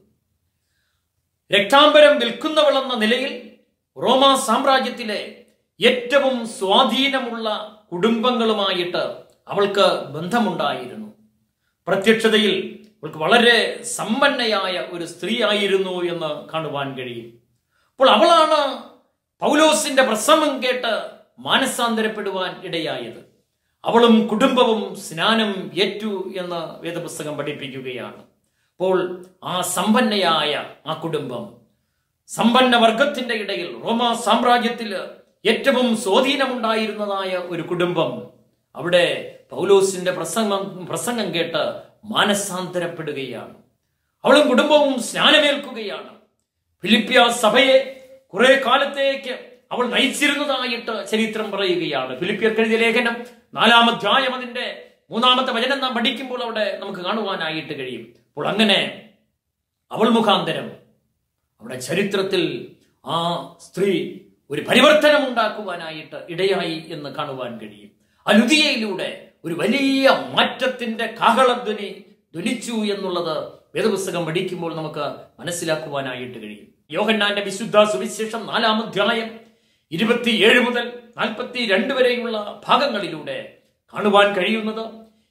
രക്താംബരം വിൽക്കുന്നവളെന്ന നിലയിൽ റോമ സാമ്രാജ്യത്തിലെ ഏറ്റവും സ്വാധീനമുള്ള കുടുംബങ്ങളുമായിട്ട് അവൾക്ക് ബന്ധമുണ്ടായിരുന്നു പ്രത്യക്ഷതയിൽ അവൾക്ക് വളരെ സമ്പന്നയായ ഒരു സ്ത്രീ ആയിരുന്നു എന്ന് കാണുവാൻ കഴിയും അപ്പോൾ അവളാണ് പൗലോസിന്റെ പ്രസംഗം കേട്ട് മാനസാന്തരപ്പെടുവാൻ ഇടയായത് അവളും കുടുംബവും സ്നാനം ഏറ്റു എന്ന് വേദപുസ്തകം പഠിപ്പിക്കുകയാണ് അപ്പോൾ ആ സമ്പന്നയായ ആ കുടുംബം സമ്പന്ന വർഗത്തിന്റെ ഇടയിൽ റോമ സാമ്രാജ്യത്തിൽ ഏറ്റവും സ്വാധീനമുണ്ടായിരുന്നതായ ഒരു കുടുംബം അവിടെ പൗലോസിന്റെ പ്രസംഗം പ്രസംഗം കേട്ട് മാനസാന്തരപ്പെടുകയാണ് അവളും കുടുംബവും സ്നാനമേൽക്കുകയാണ് ഫിലിപ്പിയ സഭയെ കുറെ കാലത്തേക്ക് അവൾ നയിച്ചിരുന്നതായിട്ട് ചരിത്രം പറയുകയാണ് ഫിലിപ്പിയർക്ക് എഴുതിയ ലേഖനം നാലാം അധ്യായം അതിന്റെ മൂന്നാമത്തെ വചനം നാം പഠിക്കുമ്പോൾ അവിടെ നമുക്ക് കാണുവാനായിട്ട് കഴിയും അപ്പോൾ അങ്ങനെ അവൾ മുഖാന്തരം അവിടെ ചരിത്രത്തിൽ ആ സ്ത്രീ ഒരു പരിവർത്തനം ഉണ്ടാക്കുവാനായിട്ട് ഇടയായി എന്ന് കാണുവാൻ കഴിയും ആ ലുതിയയിലൂടെ ഒരു വലിയ മാറ്റത്തിന്റെ കാഹളധ്വനി ധ്വനിച്ചു എന്നുള്ളത് വേദപുസ്തകം പഠിക്കുമ്പോൾ നമുക്ക് മനസ്സിലാക്കുവാനായിട്ട് കഴിയും യോഹന്നാന്റെ വിശുദ്ധ സുവിശേഷം നാലാം അധ്യായം ഇരുപത്തിയേഴ് മുതൽ നാൽപ്പത്തി രണ്ട് വരെയുള്ള ഭാഗങ്ങളിലൂടെ കാണുവാൻ കഴിയുന്നത്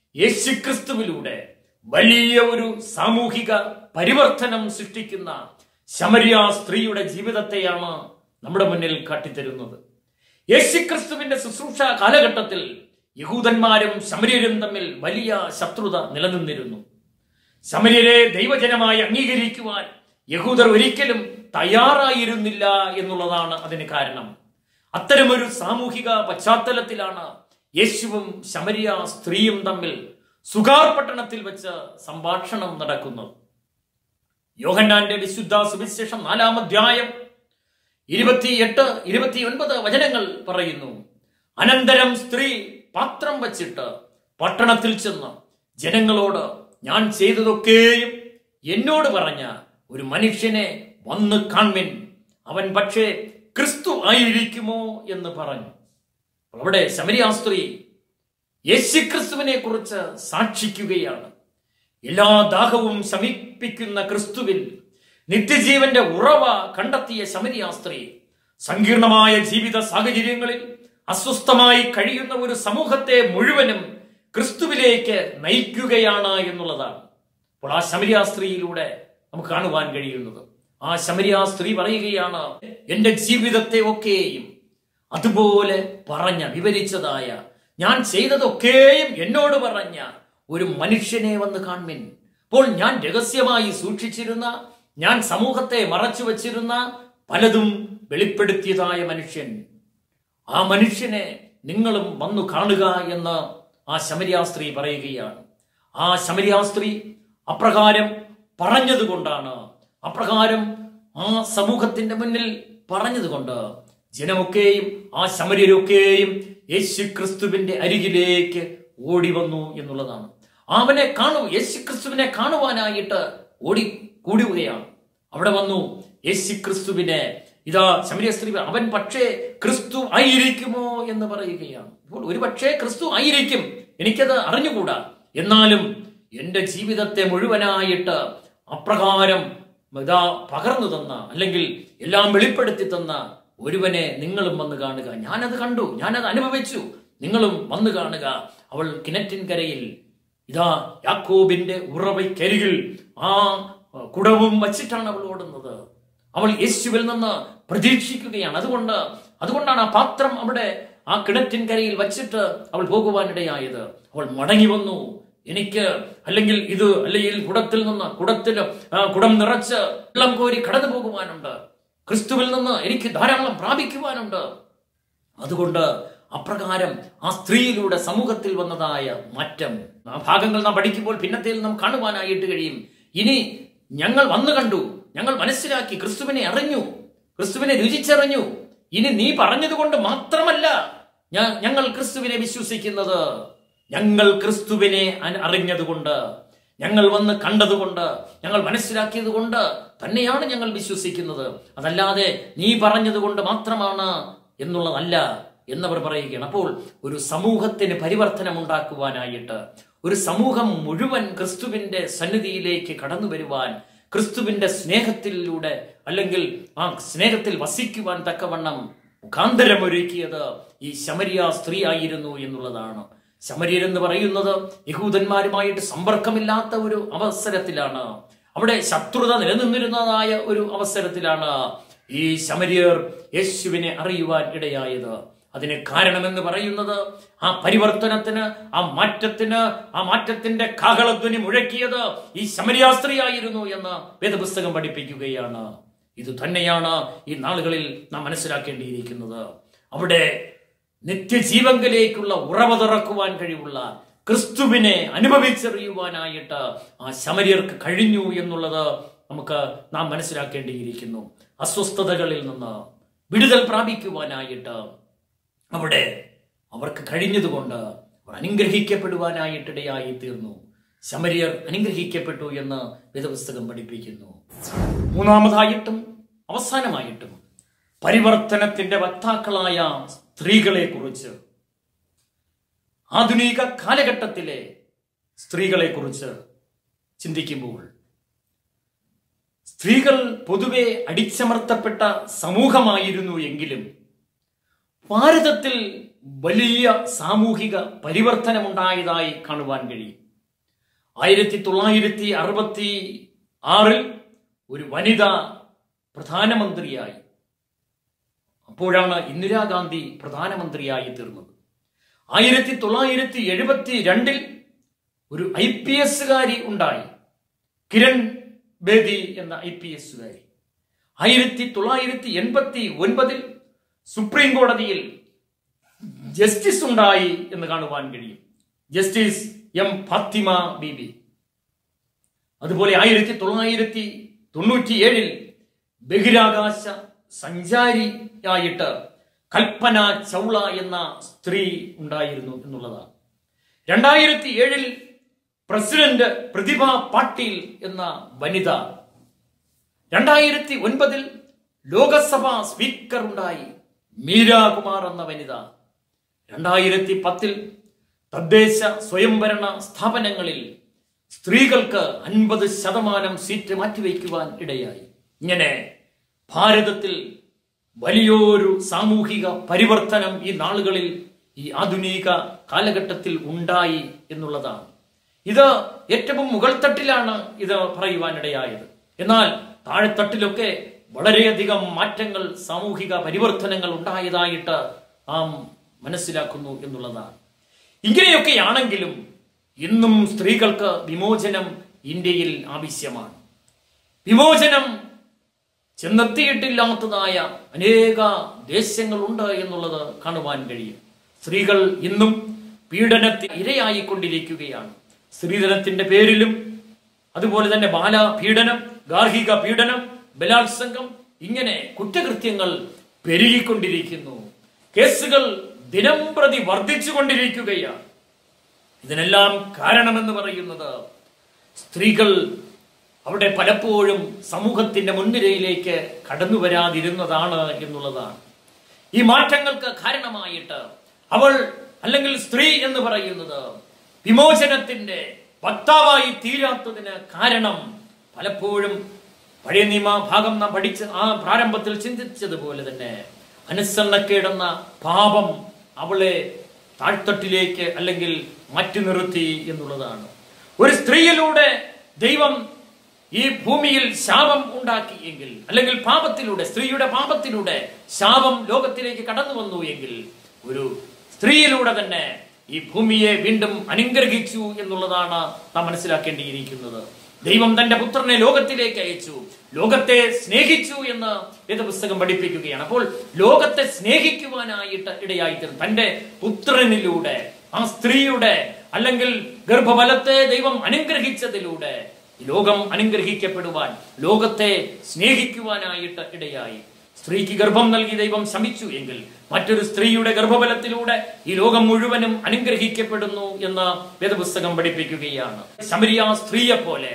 യേശുക്രിസ്തുവിലൂടെ വലിയ ഒരു സാമൂഹിക പരിവർത്തനം സൃഷ്ടിക്കുന്ന ശമരിയ സ്ത്രീയുടെ ജീവിതത്തെയാണ് നമ്മുടെ മുന്നിൽ കാട്ടിത്തരുന്നത് യേശുക്രിസ്തുവിന്റെ ശുശ്രൂഷ കാലഘട്ടത്തിൽ യഹൂദന്മാരും ശമര്യരും തമ്മിൽ വലിയ ശത്രുത നിലനിന്നിരുന്നു ശമര്യരെ ദൈവജനമായി അംഗീകരിക്കുവാൻ യഹൂദർ ഒരിക്കലും തയ്യാറായിരുന്നില്ല എന്നുള്ളതാണ് അതിന് കാരണം അത്തരമൊരു സാമൂഹിക പശ്ചാത്തലത്തിലാണ് യേശുവും ശമരിയ സ്ത്രീയും തമ്മിൽ സുഗാർ പട്ടണത്തിൽ വെച്ച് സംഭാഷണം നടക്കുന്നത് യോഹന്നാന്റെ വിശുദ്ധ സുവിശേഷം നാലാം അധ്യായം ഇരുപത്തിയെട്ട് ഇരുപത്തിയൊൻപത് വചനങ്ങൾ പറയുന്നു അനന്തരം സ്ത്രീ പാത്രം വച്ചിട്ട് പട്ടണത്തിൽ ചെന്ന് ജനങ്ങളോട് ഞാൻ ചെയ്തതൊക്കെയും എന്നോട് പറഞ്ഞ ഒരു മനുഷ്യനെ വന്ന് കാൺമിൻ അവൻ പക്ഷേ ക്രിസ്തു ആയിരിക്കുമോ എന്ന് പറഞ്ഞു അപ്പോൾ അവിടെ ശമരിയാ സ്ത്രീ യേശുക്രിസ്തുവിനെ കുറിച്ച് സാക്ഷിക്കുകയാണ് എല്ലാ ദാഹവും ശമിപ്പിക്കുന്ന ക്രിസ്തുവിൽ നിത്യജീവന്റെ ഉറവ കണ്ടെത്തിയ ശമരിയാ സ്ത്രീ സങ്കീർണമായ ജീവിത സാഹചര്യങ്ങളിൽ അസ്വസ്ഥമായി കഴിയുന്ന ഒരു സമൂഹത്തെ മുഴുവനും ക്രിസ്തുവിലേക്ക് നയിക്കുകയാണ് എന്നുള്ളതാണ് അപ്പോൾ ആ ശമരിയാ സ്ത്രീയിലൂടെ നമുക്ക് കാണുവാൻ കഴിയുന്നത് ആ ശമരിയാ സ്ത്രീ പറയുകയാണ് എന്റെ ജീവിതത്തെ ഒക്കെയും അതുപോലെ പറഞ്ഞ വിവരിച്ചതായ ഞാൻ ചെയ്തതൊക്കെയും എന്നോട് പറഞ്ഞ ഒരു മനുഷ്യനെ വന്ന് കാൺമിൻ അപ്പോൾ ഞാൻ രഹസ്യമായി സൂക്ഷിച്ചിരുന്ന ഞാൻ സമൂഹത്തെ മറച്ചു വച്ചിരുന്ന പലതും വെളിപ്പെടുത്തിയതായ മനുഷ്യൻ ആ മനുഷ്യനെ നിങ്ങളും വന്നു കാണുക എന്ന് ആ ശമരിയാ സ്ത്രീ പറയുകയാണ് ആ ശമരിയാ സ്ത്രീ അപ്രകാരം പറഞ്ഞതുകൊണ്ടാണ് അപ്രകാരം ആ സമൂഹത്തിന്റെ മുന്നിൽ പറഞ്ഞതുകൊണ്ട് ജനമൊക്കെയും ആ ശമര്യരൊക്കെയും യേശു ക്രിസ്തുവിന്റെ അരികിലേക്ക് ഓടി വന്നു എന്നുള്ളതാണ് അവനെ കാണു യേശു ക്രിസ്തുവിനെ കാണുവാനായിട്ട് ഓടി കൂടുകയാണ് അവിടെ വന്നു യേശു ക്രിസ്തുവിനെ ഇതാ ശമരിയ സ്ത്രീ അവൻ പക്ഷേ ക്രിസ്തു ആയിരിക്കുമോ എന്ന് പറയുകയാണ് ഇപ്പോൾ ഒരു പക്ഷേ ക്രിസ്തു ആയിരിക്കും എനിക്കത് അറിഞ്ഞുകൂടാ എന്നാലും എന്റെ ജീവിതത്തെ മുഴുവനായിട്ട് അപ്രകാരം ഇതാ പകർന്നു തന്ന അല്ലെങ്കിൽ എല്ലാം വെളിപ്പെടുത്തി തന്ന ഒരുവനെ നിങ്ങളും വന്ന് കാണുക ഞാനത് കണ്ടു ഞാനത് അനുഭവിച്ചു നിങ്ങളും വന്ന് കാണുക അവൾ കിണറ്റിൻകരയിൽ ഇതാ യാക്കോബിന്റെ ഉറവയ്ക്കരികിൽ ആ കുടവും വച്ചിട്ടാണ് അവൾ ഓടുന്നത് അവൾ യേശുവിൽ നിന്ന് പ്രതീക്ഷിക്കുകയാണ് അതുകൊണ്ട് അതുകൊണ്ടാണ് ആ പാത്രം അവിടെ ആ കിണറ്റിൻകരയിൽ വച്ചിട്ട് അവൾ പോകുവാനിടയായത് അവൾ മടങ്ങി വന്നു എനിക്ക് അല്ലെങ്കിൽ ഇത് അല്ലെങ്കിൽ കുടത്തിൽ നിന്ന് കുടത്തിൽ ആ, കുടം നിറച്ച് വെള്ളം കോരി കടന്നു പോകുവാനുണ്ട് ക്രിസ്തുവിൽ നിന്ന് എനിക്ക് ധാരാളം പ്രാപിക്കുവാനുണ്ട് അതുകൊണ്ട് അപ്രകാരം ആ സ്ത്രീയിലൂടെ സമൂഹത്തിൽ വന്നതായ മാറ്റം ആ ഭാഗങ്ങൾ നാം പഠിക്കുമ്പോൾ പിന്നത്തേൽ നാം കാണുവാനായിട്ട് കഴിയും ഇനി ഞങ്ങൾ വന്നു കണ്ടു ഞങ്ങൾ മനസ്സിലാക്കി ക്രിസ്തുവിനെ അറിഞ്ഞു ക്രിസ്തുവിനെ രുചിച്ചറിഞ്ഞു ഇനി നീ പറഞ്ഞതുകൊണ്ട് മാത്രമല്ല ഞ- ഞങ്ങൾ ക്രിസ്തുവിനെ വിശ്വസിക്കുന്നത് ഞങ്ങൾ ക്രിസ്തുവിനെ അന- അറിഞ്ഞതുകൊണ്ട് ഞങ്ങൾ വന്ന് കണ്ടതുകൊണ്ട് ഞങ്ങൾ മനസ്സിലാക്കിയത് കൊണ്ട് തന്നെയാണ് ഞങ്ങൾ വിശ്വസിക്കുന്നത് അതല്ലാതെ നീ പറഞ്ഞതുകൊണ്ട് മാത്രമാണ് എന്നുള്ളതല്ല എന്നവർ പറയുകയാണ് അപ്പോൾ ഒരു സമൂഹത്തിന് പരിവർത്തനം ഉണ്ടാക്കുവാനായിട്ട് ഒരു സമൂഹം മുഴുവൻ ക്രിസ്തുവിന്റെ സന്നിധിയിലേക്ക് കടന്നു വരുവാൻ ക്രിസ്തുവിന്റെ സ്നേഹത്തിലൂടെ അല്ലെങ്കിൽ ആ സ്നേഹത്തിൽ വസിക്കുവാൻ തക്കവണ്ണം മുഖാന്തരമൊരുക്കിയത് ഈ ശമരിയ സ്ത്രീ ആയിരുന്നു എന്നുള്ളതാണ് ശമര്യർ എന്ന് പറയുന്നത് യഹൂദന്മാരുമായിട്ട് സമ്പർക്കമില്ലാത്ത ഒരു അവസരത്തിലാണ് അവിടെ ശത്രുത നിലനിന്നിരുന്നതായ ഒരു അവസരത്തിലാണ് ഈ ശമര്യർ യേശുവിനെ അറിയുവാൻ ഇടയായത് അതിന് കാരണമെന്ന് പറയുന്നത് ആ പരിവർത്തനത്തിന് ആ മാറ്റത്തിന് ആ മാറ്റത്തിന്റെ കാഹളധ്വനി മുഴക്കിയത് ഈ ശമരിയാസ്ത്രീയായിരുന്നു എന്ന് വേദപുസ്തകം പഠിപ്പിക്കുകയാണ് ഇത് തന്നെയാണ് ഈ നാളുകളിൽ നാം മനസ്സിലാക്കേണ്ടിയിരിക്കുന്നത് അവിടെ നിത്യജീവങ്കലേക്കുള്ള ഉറവ തുറക്കുവാൻ കഴിവുള്ള ക്രിസ്തുവിനെ അനുഭവിച്ചറിയുവാനായിട്ട് ആ ശമര്യർക്ക് കഴിഞ്ഞു എന്നുള്ളത് നമുക്ക് നാം മനസ്സിലാക്കേണ്ടിയിരിക്കുന്നു അസ്വസ്ഥതകളിൽ നിന്ന് വിടുതൽ പ്രാപിക്കുവാനായിട്ട് അവിടെ അവർക്ക് കഴിഞ്ഞതുകൊണ്ട് അവർ അനുഗ്രഹിക്കപ്പെടുവാനായിട്ടിടയായി തീർന്നു ശമരിയർ അനുഗ്രഹിക്കപ്പെട്ടു എന്ന് വേദപുസ്തകം പഠിപ്പിക്കുന്നു മൂന്നാമതായിട്ടും അവസാനമായിട്ടും പരിവർത്തനത്തിന്റെ വക്താക്കളായ സ്ത്രീകളെ കുറിച്ച് ആധുനിക കാലഘട്ടത്തിലെ സ്ത്രീകളെ കുറിച്ച് ചിന്തിക്കുമ്പോൾ സ്ത്രീകൾ പൊതുവെ അടിച്ചമർത്തപ്പെട്ട സമൂഹമായിരുന്നു എങ്കിലും ഭാരതത്തിൽ വലിയ സാമൂഹിക പരിവർത്തനമുണ്ടായതായി കാണുവാൻ കഴിയും ആയിരത്തി തൊള്ളായിരത്തി അറുപത്തി ആറിൽ ഒരു വനിത പ്രധാനമന്ത്രിയായി അപ്പോഴാണ് ഇന്ദിരാഗാന്ധി പ്രധാനമന്ത്രിയായി തീർന്നത് ആയിരത്തി തൊള്ളായിരത്തി എഴുപത്തി രണ്ടിൽ ഒരു ഐ പി എസുകാരി ഉണ്ടായി കിരൺ ബേദി എന്ന ഐ പി എസുകാരി ആയിരത്തി തൊള്ളായിരത്തി എൺപത്തി ഒൻപതിൽ സുപ്രീം കോടതിയിൽ ജസ്റ്റിസ് ഉണ്ടായി എന്ന് കാണുവാൻ കഴിയും ജസ്റ്റിസ് എം ഫാത്തിമ ബീബി അതുപോലെ ആയിരത്തി തൊള്ളായിരത്തി തൊണ്ണൂറ്റിയേഴിൽ ബഹിരാകാശ സഞ്ചാരിയായിട്ട് കൽപ്പന ചൗള എന്ന സ്ത്രീ ഉണ്ടായിരുന്നു എന്നുള്ളതാണ് രണ്ടായിരത്തി ഏഴിൽ പ്രസിഡന്റ് പ്രതിഭ പാട്ടീൽ എന്ന വനിത രണ്ടായിരത്തി ഒൻപതിൽ ലോകസഭാ സ്പീക്കർ ഉണ്ടായി മീരാകുമാർ എന്ന വനിത രണ്ടായിരത്തി പത്തിൽ തദ്ദേശ സ്വയംഭരണ സ്ഥാപനങ്ങളിൽ സ്ത്രീകൾക്ക് അൻപത് ശതമാനം സീറ്റ് മാറ്റിവെക്കുവാൻ ഇടയായി ഇങ്ങനെ ഭാരതത്തിൽ വലിയൊരു സാമൂഹിക പരിവർത്തനം ഈ നാളുകളിൽ ഈ ആധുനിക കാലഘട്ടത്തിൽ ഉണ്ടായി എന്നുള്ളതാണ് ഇത് ഏറ്റവും മുകൾ തട്ടിലാണ് ഇത് പറയുവാനിടയായത് എന്നാൽ താഴെത്തട്ടിലൊക്കെ വളരെയധികം മാറ്റങ്ങൾ സാമൂഹിക പരിവർത്തനങ്ങൾ ഉണ്ടായതായിട്ട് നാം മനസ്സിലാക്കുന്നു എന്നുള്ളതാണ് ഇങ്ങനെയൊക്കെയാണെങ്കിലും ഇന്നും സ്ത്രീകൾക്ക് വിമോചനം ഇന്ത്യയിൽ ആവശ്യമാണ് വിമോചനം ചെന്നെത്തിയിട്ടില്ലാത്തതായ അനേക ദേശങ്ങളുണ്ട് എന്നുള്ളത് കാണുവാൻ കഴിയും സ്ത്രീകൾ ഇന്നും പീഡനത്തിന് ഇരയായിക്കൊണ്ടിരിക്കുകയാണ് സ്ത്രീധനത്തിന്റെ പേരിലും അതുപോലെ തന്നെ ബാലപീഡനം ഗാർഹിക പീഡനം ബലാത്സംഗം ഇങ്ങനെ കുറ്റകൃത്യങ്ങൾ പെരുകിക്കൊണ്ടിരിക്കുന്നു കേസുകൾ ദിനം പ്രതി വർദ്ധിച്ചുകൊണ്ടിരിക്കുകയാണ് ഇതിനെല്ലാം കാരണമെന്ന് പറയുന്നത് സ്ത്രീകൾ അവിടെ പലപ്പോഴും സമൂഹത്തിന്റെ മുൻനിരയിലേക്ക് കടന്നു വരാതിരുന്നതാണ് എന്നുള്ളതാണ് ഈ മാറ്റങ്ങൾക്ക് കാരണമായിട്ട് അവൾ അല്ലെങ്കിൽ സ്ത്രീ എന്ന് പറയുന്നത് വിമോചനത്തിന്റെ വക്താവായി തീരാത്തതിന് കാരണം പലപ്പോഴും പഴയ നിയമ ഭാഗം നാം പഠിച്ച് ആ പ്രാരംഭത്തിൽ ചിന്തിച്ചതുപോലെ തന്നെ അനുസരണക്കേടെന്ന പാപം അവളെ താഴ്ത്തട്ടിലേക്ക് അല്ലെങ്കിൽ മാറ്റി നിർത്തി എന്നുള്ളതാണ് ഒരു സ്ത്രീയിലൂടെ ദൈവം ഈ ഭൂമിയിൽ ശാപം ഉണ്ടാക്കി എങ്കിൽ അല്ലെങ്കിൽ പാപത്തിലൂടെ സ്ത്രീയുടെ പാപത്തിലൂടെ ശാപം ലോകത്തിലേക്ക് കടന്നു വന്നു എങ്കിൽ ഒരു സ്ത്രീയിലൂടെ തന്നെ ഈ ഭൂമിയെ വീണ്ടും അനുഗ്രഹിച്ചു എന്നുള്ളതാണ് നാം മനസ്സിലാക്കേണ്ടിയിരിക്കുന്നത് ദൈവം തന്റെ പുത്രനെ ലോകത്തിലേക്ക് അയച്ചു ലോകത്തെ സ്നേഹിച്ചു എന്ന് വേദപുസ്തകം പഠിപ്പിക്കുകയാണ് അപ്പോൾ ലോകത്തെ സ്നേഹിക്കുവാനായിട്ട് ഇടയായിത്തീർന്നു തന്റെ പുത്രനിലൂടെ ആ സ്ത്രീയുടെ അല്ലെങ്കിൽ ഗർഭഫലത്തെ ദൈവം അനുഗ്രഹിച്ചതിലൂടെ ഈ ലോകം അനുഗ്രഹിക്കപ്പെടുവാൻ ലോകത്തെ സ്നേഹിക്കുവാനായിട്ട് ഇടയായി സ്ത്രീക്ക് ഗർഭം നൽകി ദൈവം ശമിച്ചു എങ്കിൽ മറ്റൊരു സ്ത്രീയുടെ ഗർഭഫലത്തിലൂടെ ഈ ലോകം മുഴുവനും അനുഗ്രഹിക്കപ്പെടുന്നു എന്ന് വേദപുസ്തകം പഠിപ്പിക്കുകയാണ് ശമരിയ സ്ത്രീയെ പോലെ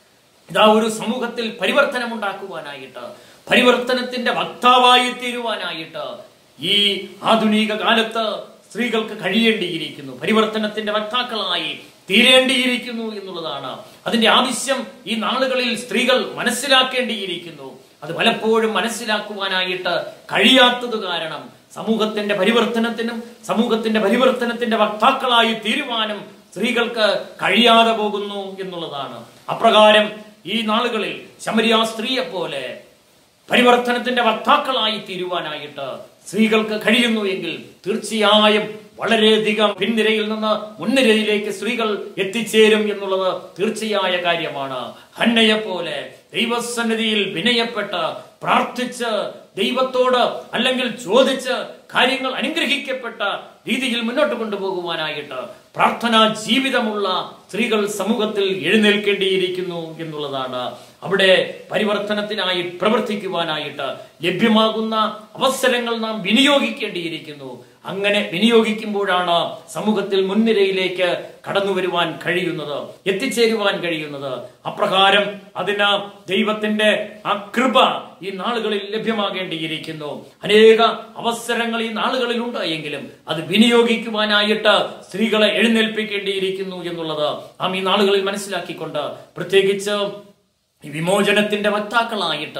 ഇതാ ഒരു സമൂഹത്തിൽ പരിവർത്തനം ഉണ്ടാക്കുവാനായിട്ട് പരിവർത്തനത്തിന്റെ വക്താവായി തീരുവാനായിട്ട് ഈ ആധുനിക കാലത്ത് സ്ത്രീകൾക്ക് കഴിയേണ്ടിയിരിക്കുന്നു പരിവർത്തനത്തിന്റെ വക്താക്കളായി തീരേണ്ടിയിരിക്കുന്നു എന്നുള്ളതാണ് അതിന്റെ ആവശ്യം ഈ നാളുകളിൽ സ്ത്രീകൾ മനസ്സിലാക്കേണ്ടിയിരിക്കുന്നു അത് പലപ്പോഴും മനസ്സിലാക്കുവാനായിട്ട് കഴിയാത്തത് കാരണം സമൂഹത്തിന്റെ പരിവർത്തനത്തിനും സമൂഹത്തിന്റെ പരിവർത്തനത്തിന്റെ വക്താക്കളായി തീരുവാനും സ്ത്രീകൾക്ക് കഴിയാതെ പോകുന്നു എന്നുള്ളതാണ് അപ്രകാരം ഈ നാളുകളിൽ ശമരിയ സ്ത്രീയെ പോലെ പരിവർത്തനത്തിന്റെ വക്താക്കളായി തീരുവാനായിട്ട് സ്ത്രീകൾക്ക് കഴിയുന്നു എങ്കിൽ തീർച്ചയായും വളരെയധികം പിൻനിരയിൽ നിന്ന് മുൻനിരയിലേക്ക് സ്ത്രീകൾ എത്തിച്ചേരും എന്നുള്ളത് തീർച്ചയായ കാര്യമാണ് ഹന്നയെ പോലെ ദൈവസന്നിധിയിൽ വിനയപ്പെട്ട് പ്രാർത്ഥിച്ച് ദൈവത്തോട് അല്ലെങ്കിൽ ചോദിച്ച് കാര്യങ്ങൾ അനുഗ്രഹിക്കപ്പെട്ട രീതിയിൽ മുന്നോട്ട് കൊണ്ടുപോകുവാനായിട്ട് പ്രാർത്ഥനാ ജീവിതമുള്ള സ്ത്രീകൾ സമൂഹത്തിൽ എഴുന്നേൽക്കേണ്ടിയിരിക്കുന്നു എന്നുള്ളതാണ് അവിടെ പരിവർത്തനത്തിനായി പ്രവർത്തിക്കുവാനായിട്ട് ലഭ്യമാകുന്ന അവസരങ്ങൾ നാം വിനിയോഗിക്കേണ്ടിയിരിക്കുന്നു അങ്ങനെ വിനിയോഗിക്കുമ്പോഴാണ് സമൂഹത്തിൽ മുൻനിരയിലേക്ക് കടന്നു വരുവാൻ കഴിയുന്നത് എത്തിച്ചേരുവാൻ കഴിയുന്നത് അപ്രകാരം അതിന് ദൈവത്തിന്റെ ആ കൃപ ഈ നാളുകളിൽ ലഭ്യമാകേണ്ടിയിരിക്കുന്നു അനേക അവസരങ്ങൾ ഈ നാളുകളിൽ ഉണ്ട് എങ്കിലും അത് വിനിയോഗിക്കുവാനായിട്ട് സ്ത്രീകളെ എഴുന്നേൽപ്പിക്കേണ്ടിയിരിക്കുന്നു എന്നുള്ളത് നാം ഈ നാളുകളിൽ മനസ്സിലാക്കിക്കൊണ്ട് പ്രത്യേകിച്ച് ഈ വിമോചനത്തിന്റെ വക്താക്കളായിട്ട്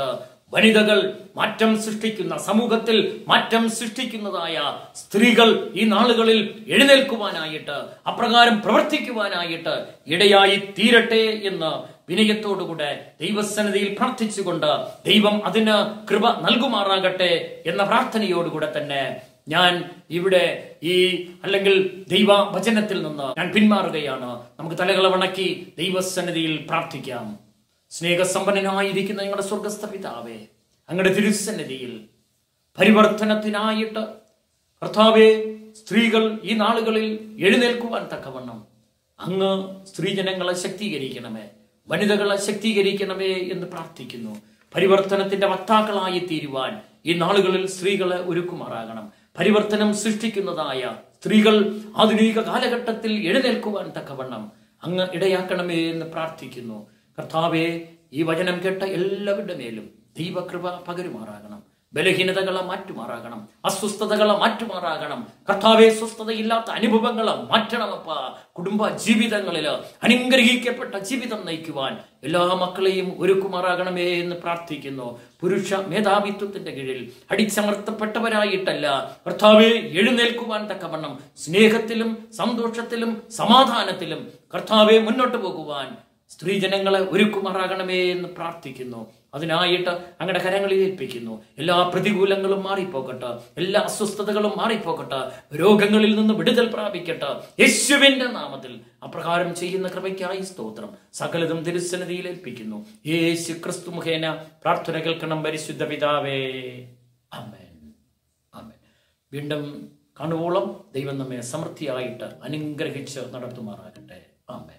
വനിതകൾ മാറ്റം സൃഷ്ടിക്കുന്ന സമൂഹത്തിൽ മാറ്റം സൃഷ്ടിക്കുന്നതായ സ്ത്രീകൾ ഈ നാളുകളിൽ എഴുന്നേൽക്കുവാനായിട്ട് അപ്രകാരം പ്രവർത്തിക്കുവാനായിട്ട് ഇടയായി തീരട്ടെ എന്ന് വിനയത്തോടുകൂടെ ദൈവസന്നിധിയിൽ പ്രാർത്ഥിച്ചുകൊണ്ട് ദൈവം അതിന് കൃപ നൽകുമാറാകട്ടെ എന്ന പ്രാർത്ഥനയോടുകൂടെ തന്നെ ഞാൻ ഇവിടെ ഈ അല്ലെങ്കിൽ ദൈവ വചനത്തിൽ നിന്ന് ഞാൻ പിന്മാറുകയാണ് നമുക്ക് തലകളെ വണക്കി ദൈവസന്നിധിയിൽ പ്രാർത്ഥിക്കാം സ്നേഹസമ്പന്നനായിരിക്കുന്ന ഞങ്ങളുടെ സ്വർഗസ്ഥ പിതാവേ അങ്ങയുടെ തിരുസന്നിധിയിൽ പരിവർത്തനത്തിനായിട്ട് കർത്താവെ സ്ത്രീകൾ ഈ നാളുകളിൽ എഴുന്നേൽക്കുവാൻ തക്കവണ്ണം അങ്ങ് സ്ത്രീജനങ്ങളെ ശക്തീകരിക്കണമേ വനിതകളെ ശക്തീകരിക്കണമേ എന്ന് പ്രാർത്ഥിക്കുന്നു പരിവർത്തനത്തിന്റെ വക്താക്കളായി തീരുവാൻ ഈ നാളുകളിൽ സ്ത്രീകളെ ഒരുക്കുമാറാകണം പരിവർത്തനം സൃഷ്ടിക്കുന്നതായ സ്ത്രീകൾ ആധുനിക കാലഘട്ടത്തിൽ എഴുന്നേൽക്കുവാൻ തക്കവണ്ണം അങ്ങ് ഇടയാക്കണമേ എന്ന് പ്രാർത്ഥിക്കുന്നു കർത്താവെ ഈ വചനം കേട്ട എല്ലാവരുടെ മേലും ദൈവകൃപ പകരുമാറാകണം ബലഹീനതകളെ മാറ്റുമാറാകണം അസ്വസ്ഥതകളെ മാറ്റുമാറാകണം കർത്താവെ സ്വസ്ഥതയില്ലാത്ത അനുഭവങ്ങളെ മാറ്റണമപ്പ കുടുംബ ജീവിതങ്ങളിൽ അനുഗ്രഹിക്കപ്പെട്ട ജീവിതം നയിക്കുവാൻ എല്ലാ മക്കളെയും ഒരുക്കുമാറാകണമേ എന്ന് പ്രാർത്ഥിക്കുന്നു പുരുഷ മേധാവിത്വത്തിന്റെ കീഴിൽ അടിച്ചമർത്തപ്പെട്ടവരായിട്ടല്ല കർത്താവെ എഴുന്നേൽക്കുവാൻ തക്കവണ്ണം സ്നേഹത്തിലും സന്തോഷത്തിലും സമാധാനത്തിലും കർത്താവെ മുന്നോട്ട് പോകുവാൻ സ്ത്രീജനങ്ങളെ ഒരുക്കുമാറാകണമേ എന്ന് പ്രാർത്ഥിക്കുന്നു അതിനായിട്ട് അങ്ങയുടെ കരങ്ങളിൽ ഏൽപ്പിക്കുന്നു എല്ലാ പ്രതികൂലങ്ങളും മാറിപ്പോക്കട്ടെ എല്ലാ അസ്വസ്ഥതകളും മാറിപ്പോക്കട്ടെ രോഗങ്ങളിൽ നിന്ന് വിടുതൽ പ്രാപിക്കട്ടെ യേശുവിന്റെ നാമത്തിൽ അപ്രകാരം ചെയ്യുന്ന കൃപയ്ക്കായി സ്തോത്രം സകലതും തിരുസന്നിധിയിൽ ഏൽപ്പിക്കുന്നു യേശു ക്രിസ്തു മുഖേന പ്രാർത്ഥന കേൾക്കണം പരിശുദ്ധ പിതാവേ അമേൻ ആമേൻ വീണ്ടും കാണുവോളം ദൈവം നമ്മെ സമൃദ്ധിയായിട്ട് അനുഗ്രഹിച്ച് നടത്തുമാറാകട്ടെ ആമേൻ